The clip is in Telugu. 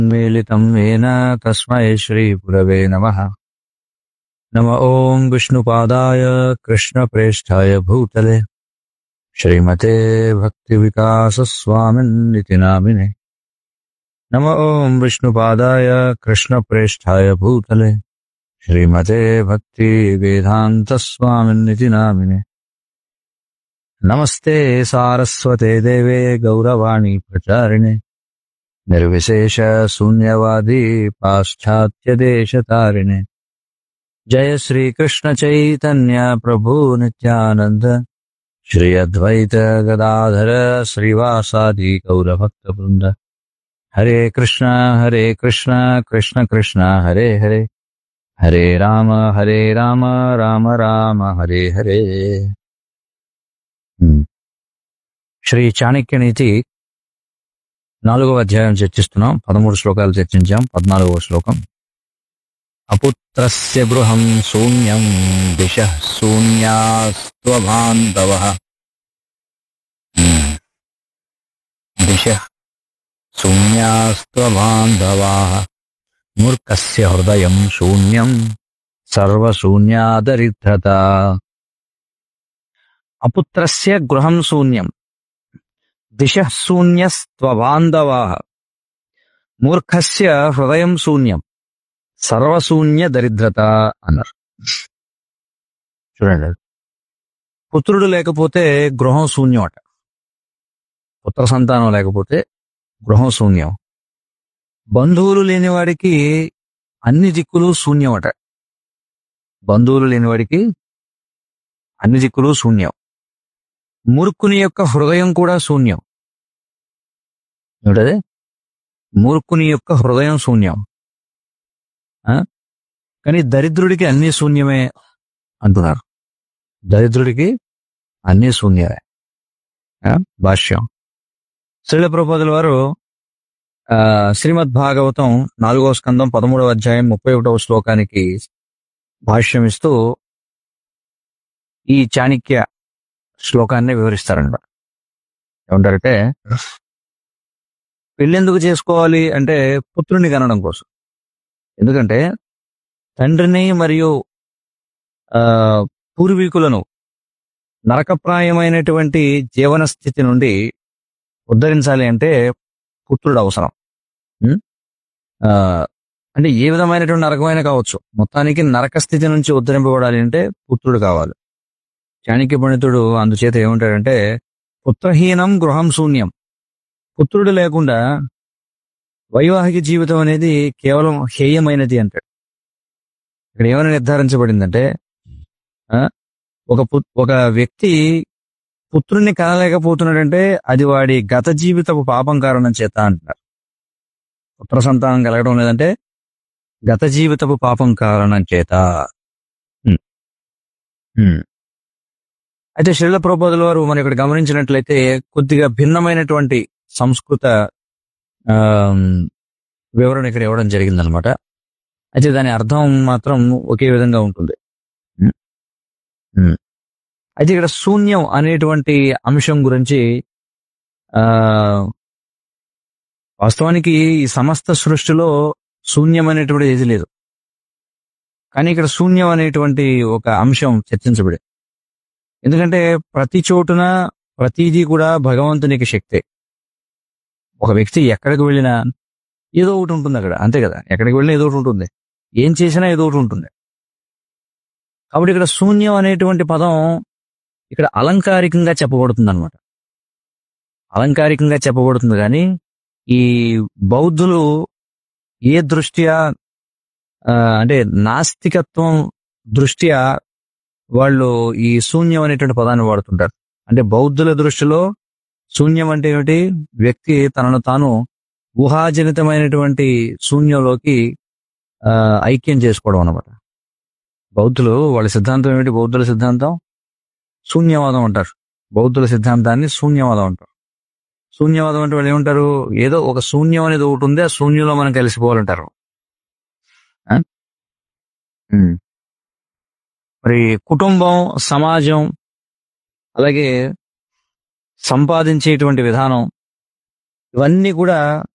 मेलितं येन तस्मै श्रीगुरवे नमः नम ॐ विष्णुपादाय कृष्णप्रेष्ठाय भूतले श्रीमते भक्तिविकासस्वामिन्निति नामिने नम ॐ विष्णुपादाय कृष्णप्रेष्ठाय भूतले श्रीमते भक्तिवेदान्तस्वामिन्निति नामिने नमस्ते सारस्वते देवे गौरवाणी प्रचारिणे निर्विशेष शून्यवादी पाश्चात्यदेशतारिणे जय श्री कृष्ण चैतन्य प्रभु नित्यानंद श्री अद्वैत गदाधर श्रीवासादि गौरभक्त वृंद हरे कृष्ण हरे कृष्ण कृष्ण कृष्ण हरे हरे हरे राम हरे राम राम राम హరే హరే హ్మ్. శ్రీ చాణక్య నీతి నాలుగవ అధ్యాయం చర్చిస్తున్నాం పదమూడు శ్లోకాలు చర్చించాం పద్నాలుగవ శ్లోకం అపుత్రస్య గృహం శూన్యం దిశ శూన్యాస్త్వబాంధవ దిశ శూన్యాస్త్వబాంధవా మూర్ఖస్య హృదయం శూన్యం సర్వశూన్యాదరిద్రత అపుత్రస్య గృహం శూన్యం దిశ శూన్యస్త్వబాంధవా మూర్ఖస్య హృదయం శూన్యం సర్వశూన్య దరిద్రత అన్నారు చూడండి పుత్రుడు లేకపోతే గృహం శూన్యం అట పుత్ర సంతానం లేకపోతే గృహం శూన్యం బంధువులు లేని వాడికి అన్ని దిక్కులు శూన్యం అట బంధువులు లేని వాడికి అన్ని దిక్కులు శూన్యం మూర్ఖుని యొక్క హృదయం కూడా శూన్యం ఏమిటది మూర్ఖుని యొక్క హృదయం శూన్యం ఆ? కానీ దరిద్రుడికి అన్ని శూన్యమే అంటున్నారు దరిద్రుడికి అన్ని శూన్యమే ఆ? భాష్యం శ్రీల ప్రపోజల వారు ఆ, శ్రీమద్ భాగవతం నాలుగవ స్కందం పదమూడవ అధ్యాయం ముప్పై ఒకటవ శ్లోకానికి భాష్యం ఇస్తూ ఈ చాణక్య శ్లోకాన్ని వివరిస్తారనమాట ఏమంటారంటే పెళ్ళెందుకు చేసుకోవాలి అంటే పుత్రుని కనడం కోసం ఎందుకంటే తండ్రిని మరియు ఆ పూర్వీకులను నరకప్రాయమైనటువంటి జీవన స్థితి నుండి ఉద్ధరించాలి అంటే పుత్రుడు అవసరం ఉం? ఆ, అంటే ఏ విధమైనటువంటి నరకమైన కావచ్చు మొత్తానికి నరక స్థితి నుంచి ఉద్ధరింపబడాలి అంటే పుత్రుడు కావాలి చాణక్య పండితుడు అందుచేత ఏమంటాడంటే పుత్రహీనం గృహం శూన్యం పుత్రుడు లేకుండా వైవాహిక జీవితం అనేది కేవలం హేయమైనది అంటాడు ఇక్కడ ఏమైనా నిర్ధారించబడిందంటే ఆ, ఒక పు- ఒక వ్యక్తి పుత్రుణ్ణి కనలేకపోతున్నాడంటే అది వాడి గత జీవితపు పాపం కారణం చేత అంటున్నారు పుత్ర సంతానం కలగడం లేదంటే గత జీవితపు పాపం కారణం చేత హ్మ్. హ్మ్. అయితే శ్రీల ప్రబోధుల వారు మనం ఇక్కడ గమనించినట్లయితే కొద్దిగా భిన్నమైనటువంటి సంస్కృత ఆ, వివరణ ఇక్కడ ఇవ్వడం జరిగిందనమాట అయితే దాని అర్థం మాత్రం ఒకే విధంగా ఉంటుంది హ్మ్. హ్మ్. అయితే ఇక్కడ శూన్యం అనేటువంటి అంశం గురించి ఆ వాస్తవానికి ఈ సమస్త సృష్టిలో శూన్యం అనేటువంటి ఏది లేదు కానీ ఇక్కడ శూన్యం అనేటువంటి ఒక అంశం చర్చించబడింది ఎందుకంటే ప్రతి చోటున ప్రతిదీ కూడా భగవంతునికి శక్తే ఒక వ్యక్తి ఎక్కడికి వెళ్ళినా ఏదో ఒకటి ఉంటుంది అక్కడ అంతే కదా ఎక్కడికి వెళ్ళినా ఏదో ఒకటి ఉంటుంది ఏం చేసినా ఏదో ఒకటి ఉంటుంది కాబట్టి ఇక్కడ శూన్యం అనేటువంటి పదం ఇక్కడ అలంకారికంగా చెప్పబడుతుంది అనమాట అలంకారికంగా చెప్పబడుతుంది కానీ ఈ బౌద్ధులు ఏ దృష్ట్యా ఆ, అంటే నాస్తికత్వం దృష్ట్యా వాళ్ళు ఈ శూన్యం అనేటువంటి పదాన్ని వాడుతుంటారు అంటే బౌద్ధుల దృష్టిలో శూన్యం అంటే ఏమిటి వ్యక్తి తనను తాను ఊహాజనితమైనటువంటి శూన్యంలోకి ఆ, ఐక్యం చేసుకోవడం అనమాట బౌద్ధులు వాళ్ళ సిద్ధాంతం ఏమిటి బౌద్ధుల సిద్ధాంతం శూన్యవాదం అంటారు బౌద్ధుల సిద్ధాంతాన్ని శూన్యవాదం అంటారు శూన్యవాదం అంటే వాళ్ళు ఏమంటారు ఏదో ఒక శూన్యం అనేది ఒకటి ఉంది ఆ శూన్యంలో మనం కలిసిపోవాలంటారు ఆ? ఉమ్. మరి కుటుంబం సమాజం అలాగే సంపాదించేటువంటి విధానం ఇవన్నీ కూడా